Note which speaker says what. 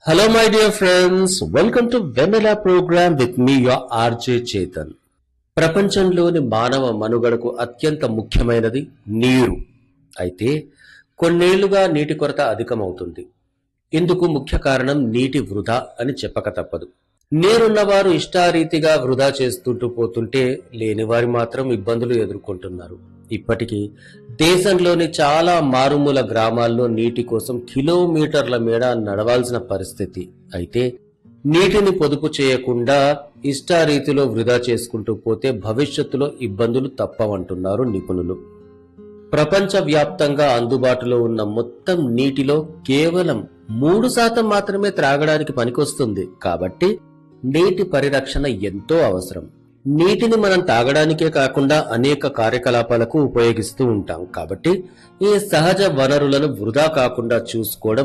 Speaker 1: Hello, my dear friends. Welcome to Vanilla program with me, your RJ Chetan. ప్రపంచంలోని మానవ మనుగడకు అత్యంత ముఖ్యమైనది నీరు అయితే కొన్నేళ్లుగా నీటి కొరత అధికమవుతుంది ఇందుకు ముఖ్య కారణం నీటి వృధా అని చెప్పక తప్పదు నీరున్నవారు ఇష్టారీతిగా వృధా చేస్తుంటూ పోతుంటే లేనివారు మాత్రం ఇబ్బందులు ఎదుర్కొంటున్నారు ఇప్పటికీ దేశంలోని చాలా మారుమూల గ్రామాల్లో నీటి కోసం కిలోమీటర్ల మేడ నడవాల్సిన పరిస్థితి అయితే నీటిని పొదుపు చేయకుండా ఇష్టారీతిలో వృధా చేసుకుంటూ పోతే భవిష్యత్తులో ఇబ్బందులు తప్పవంటున్నారు నిపుణులు ప్రపంచ వ్యాప్తంగా అందుబాటులో ఉన్న మొత్తం నీటిలో కేవలం మూడు శాతం మాత్రమే త్రాగడానికి పనికొస్తుంది కాబట్టి నీటి పరిరక్షణ ఎంతో అవసరం నీటిని మనం తాగడానికే కాకుండా అనేక కార్యకలాపాలకు ఉపయోగిస్తూ ఉంటాం కాబట్టి ఈ సహజ వనరులను వృధా కాకుండా చూసుకోవడం